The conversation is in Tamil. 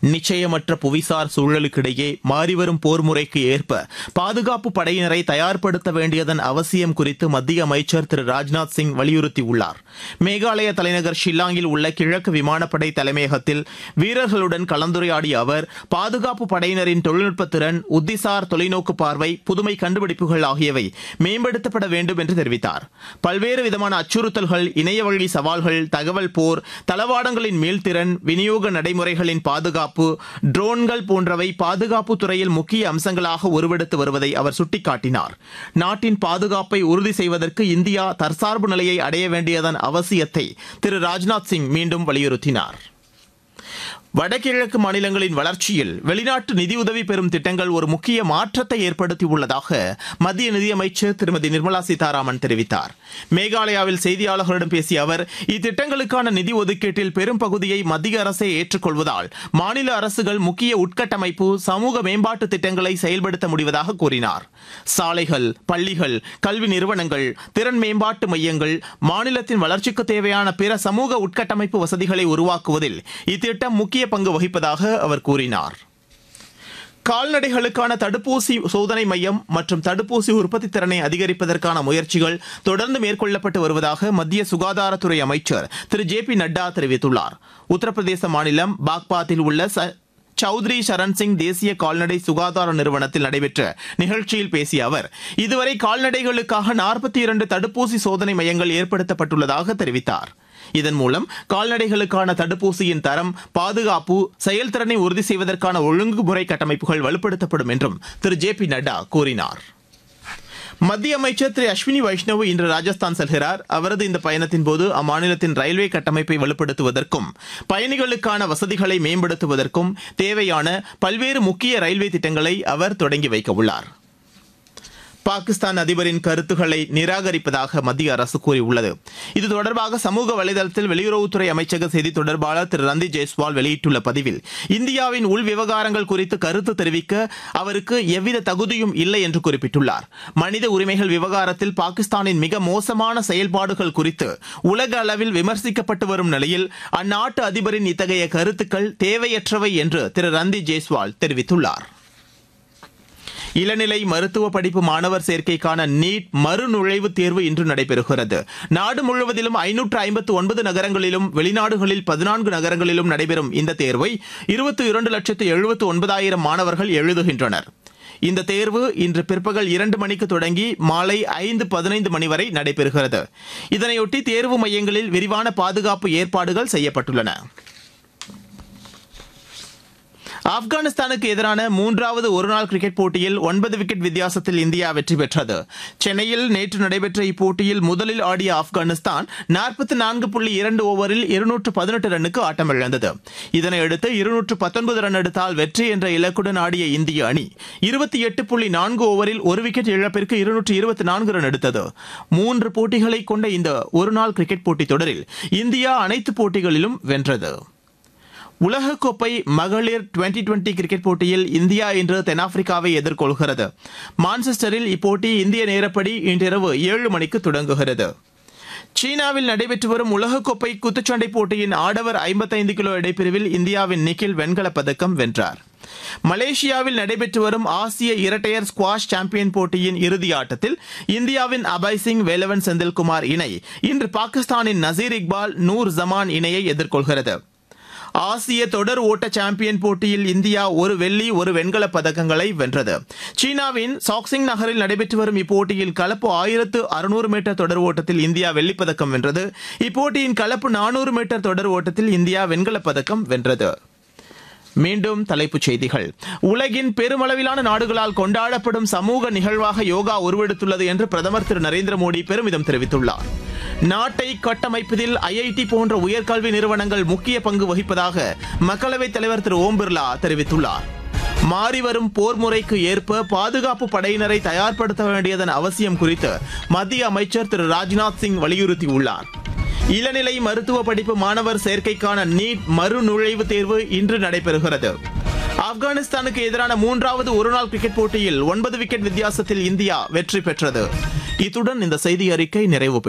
நிச்சயமற்ற புவிசார் சூழலுக்கிடையே மாறிவரும் போர் முறைக்கு ஏற்ப பாதுகாப்பு படையினரை தயார்படுத்த வேண்டியதன் அவசியம் குறித்து மத்திய அமைச்சர் திரு ராஜ்நாத் சிங் வலியுறுத்தியுள்ளார் மேகாலய தலைநகர் ஷில்லாங்கில் உள்ள கிழக்கு விமானப்படை தலைமையகத்தில் வீரர்களுடன் கலந்துரையாடிய அவர் பாதுகாப்பு படையினரின் தொழில்நுட்ப திறன் உத்திசார் தொலைநோக்கு பார்வை புதுமை கண்டுபிடிப்புகள் ஆகியவை மேம்படுத்தப்பட வேண்டும் என்று தெரிவித்தார் பல்வேறு விதமான அச்சுறுத்தல்கள் இணையவழி சவால்கள் தகவல் போர் தளவாடங்களின் மீள்திறன் விநியோக நடைமுறைகளின் பாதுகாப்பு ட்ரோன்கள் போன்றவை பாதுகாப்பு துறையில் முக்கிய அம்சங்களாக உருவெடுத்து வருவதை அவர் சுட்டிக்காட்டினார் நாட்டின் பாதுகாப்பை உறுதி செய்வதற்கு இந்தியா தற்சார்பு நிலையை அடைய வேண்டியதன் அவசியத்தை திரு ராஜ்நாத் சிங் மீண்டும் வலியுறுத்தினார் வடகிழக்கு மாநிலங்களின் வளர்ச்சியில் வெளிநாட்டு நிதியுதவி பெறும் திட்டங்கள் ஒரு முக்கிய மாற்றத்தை ஏற்படுத்தியுள்ளதாக மத்திய நிதியமைச்சர் திருமதி நிர்மலா சீதாராமன் தெரிவித்தார் மேகாலயாவில் செய்தியாளர்களிடம் பேசிய அவர் இத்திட்டங்களுக்கான நிதி ஒதுக்கீட்டில் பெரும் பகுதியை மத்திய அரசே ஏற்றுக்கொள்வதால் மாநில அரசுகள் முக்கிய உட்கட்டமைப்பு சமூக மேம்பாட்டு திட்டங்களை செயல்படுத்த முடிவதாக கூறினார் சாலைகள் பள்ளிகள் கல்வி நிறுவனங்கள் திறன் மேம்பாட்டு மையங்கள் மாநிலத்தின் வளர்ச்சிக்கு தேவையான பிற சமூக உட்கட்டமைப்பு வசதிகளை உருவாக்குவதில் இத்திட்டம் முக்கிய பங்கு வகிப்பதாக அவர் கூறினார் கால்நடைகளுக்கான தடுப்பூசி சோதனை மையம் மற்றும் தடுப்பூசி உற்பத்தி திறனை அதிகரிப்பதற்கான முயற்சிகள் தொடர்ந்து மேற்கொள்ளப்பட்டு வருவதாக மத்திய சுகாதாரத்துறை அமைச்சர் திரு ஜே பி நட்டா தெரிவித்துள்ளார் உத்தரப்பிரதேச மாநிலம் பாக்பாத்தில் உள்ள ச சௌத்ரி சரண் சிங் தேசிய கால்நடை சுகாதார நிறுவனத்தில் நடைபெற்ற நிகழ்ச்சியில் பேசிய அவர் இதுவரை கால்நடைகளுக்காக நாற்பத்தி இரண்டு தடுப்பூசி சோதனை மையங்கள் ஏற்படுத்தப்பட்டுள்ளதாக தெரிவித்தார் இதன் மூலம் கால்நடைகளுக்கான தடுப்பூசியின் தரம் பாதுகாப்பு செயல்திறனை உறுதி செய்வதற்கான ஒழுங்குமுறை கட்டமைப்புகள் வலுப்படுத்தப்படும் என்றும் திரு ஜே பி நட்டா கூறினார் மத்திய அமைச்சர் திரு அஸ்வினி வைஷ்ணவ் இன்று ராஜஸ்தான் செல்கிறார் அவரது இந்த பயணத்தின் போது அம்மாநிலத்தின் ரயில்வே கட்டமைப்பை வலுப்படுத்துவதற்கும் பயணிகளுக்கான வசதிகளை மேம்படுத்துவதற்கும் தேவையான பல்வேறு முக்கிய ரயில்வே திட்டங்களை அவர் தொடங்கி வைக்க உள்ளார் பாகிஸ்தான் அதிபரின் கருத்துக்களை நிராகரிப்பதாக மத்திய அரசு கூறியுள்ளது இது தொடர்பாக சமூக வலைதளத்தில் வெளியுறவுத்துறை அமைச்சக செய்தி தொடர்பாளர் திரு ரந்தீப் ஜெய்ஸ்வால் வெளியிட்டுள்ள பதிவில் இந்தியாவின் உள் விவகாரங்கள் குறித்து கருத்து தெரிவிக்க அவருக்கு எவ்வித தகுதியும் இல்லை என்று குறிப்பிட்டுள்ளார் மனித உரிமைகள் விவகாரத்தில் பாகிஸ்தானின் மிக மோசமான செயல்பாடுகள் குறித்து உலக அளவில் விமர்சிக்கப்பட்டு வரும் நிலையில் அந்நாட்டு அதிபரின் இத்தகைய கருத்துக்கள் தேவையற்றவை என்று திரு ரந்தீப் ஜெய்ஸ்வால் தெரிவித்துள்ளார் இளநிலை மருத்துவ படிப்பு மாணவர் சேர்க்கைக்கான நீட் மறுநுழைவுத் தேர்வு இன்று நடைபெறுகிறது நாடு முழுவதிலும் ஐநூற்று ஐம்பத்து ஒன்பது நகரங்களிலும் வெளிநாடுகளில் பதினான்கு நகரங்களிலும் நடைபெறும் இந்த தேர்வை இருபத்தி இரண்டு லட்சத்து எழுபத்து ஒன்பதாயிரம் மாணவர்கள் எழுதுகின்றனர் இந்த தேர்வு இன்று பிற்பகல் இரண்டு மணிக்கு தொடங்கி மாலை ஐந்து பதினைந்து மணி வரை நடைபெறுகிறது இதனையொட்டி தேர்வு மையங்களில் விரிவான பாதுகாப்பு ஏற்பாடுகள் செய்யப்பட்டுள்ளன ஆப்கானிஸ்தானுக்கு எதிரான மூன்றாவது ஒருநாள் கிரிக்கெட் போட்டியில் ஒன்பது விக்கெட் வித்தியாசத்தில் இந்தியா வெற்றி பெற்றது சென்னையில் நேற்று நடைபெற்ற இப்போட்டியில் முதலில் ஆடிய ஆப்கானிஸ்தான் நாற்பத்தி நான்கு புள்ளி இரண்டு ஓவரில் இருநூற்று பதினெட்டு ரன்னுக்கு ஆட்டமிழந்தது இதனையடுத்து இருநூற்று பத்தொன்பது ரன் எடுத்தால் வெற்றி என்ற இலக்குடன் ஆடிய இந்திய அணி இருபத்தி எட்டு புள்ளி நான்கு ஓவரில் ஒரு விக்கெட் இழப்பிற்கு இருநூற்று இருபத்தி நான்கு ரன் எடுத்தது மூன்று போட்டிகளை கொண்ட இந்த ஒருநாள் கிரிக்கெட் போட்டித் தொடரில் இந்தியா அனைத்து போட்டிகளிலும் வென்றது உலகக்கோப்பை மகளிர் டுவெண்டி டுவெண்டி கிரிக்கெட் போட்டியில் இந்தியா இன்று தென்னாப்பிரிக்காவை எதிர்கொள்கிறது மான்செஸ்டரில் இப்போட்டி இந்திய நேரப்படி இன்றிரவு ஏழு மணிக்கு தொடங்குகிறது சீனாவில் நடைபெற்று வரும் உலகக்கோப்பை குத்துச்சண்டை போட்டியின் ஆடவர் ஐம்பத்தைந்து கிலோ இடைப்பிரிவில் இந்தியாவின் நிக்கில் வெண்கலப் பதக்கம் வென்றார் மலேசியாவில் நடைபெற்று வரும் ஆசிய இரட்டையர் ஸ்குவாஷ் சாம்பியன் போட்டியின் இறுதி ஆட்டத்தில் இந்தியாவின் அபய் சிங் வேலவன் செந்தில்குமார் இணை இன்று பாகிஸ்தானின் நசீர் இக்பால் நூர் ஜமான் இணையை எதிர்கொள்கிறது ஆசிய தொடர் ஓட்ட சாம்பியன் போட்டியில் இந்தியா ஒரு வெள்ளி ஒரு வெண்கலப் பதக்கங்களை வென்றது சீனாவின் சாக்சிங் நகரில் நடைபெற்று வரும் இப்போட்டியில் கலப்பு ஆயிரத்து அறுநூறு மீட்டர் தொடர் ஓட்டத்தில் இந்தியா வெள்ளிப் பதக்கம் வென்றது இப்போட்டியின் கலப்பு நானூறு மீட்டர் தொடர் ஓட்டத்தில் இந்தியா வெண்கலப் பதக்கம் வென்றது மீண்டும் தலைப்புச் செய்திகள் உலகின் பெருமளவிலான நாடுகளால் கொண்டாடப்படும் சமூக நிகழ்வாக யோகா உருவெடுத்துள்ளது என்று பிரதமர் திரு நரேந்திர மோடி பெருமிதம் தெரிவித்துள்ளார் நாட்டை கட்டமைப்பதில் ஐஐடி போன்ற உயர்கல்வி நிறுவனங்கள் முக்கிய பங்கு வகிப்பதாக மக்களவைத் தலைவர் திரு ஓம் பிர்லா தெரிவித்துள்ளார் மாறிவரும் போர் முறைக்கு ஏற்ப பாதுகாப்பு படையினரை தயார்படுத்த வேண்டியதன் அவசியம் குறித்து மத்திய அமைச்சர் திரு ராஜ்நாத் சிங் வலியுறுத்தியுள்ளார் இளநிலை மருத்துவ படிப்பு மாணவர் சேர்க்கைக்கான நீட் மறுநுழைவுத் தேர்வு இன்று நடைபெறுகிறது ஆப்கானிஸ்தானுக்கு எதிரான மூன்றாவது ஒருநாள் கிரிக்கெட் போட்டியில் ஒன்பது விக்கெட் வித்தியாசத்தில் இந்தியா வெற்றி பெற்றது இத்துடன் இந்த செய்தி அறிக்கை நிறைவு பெற்றது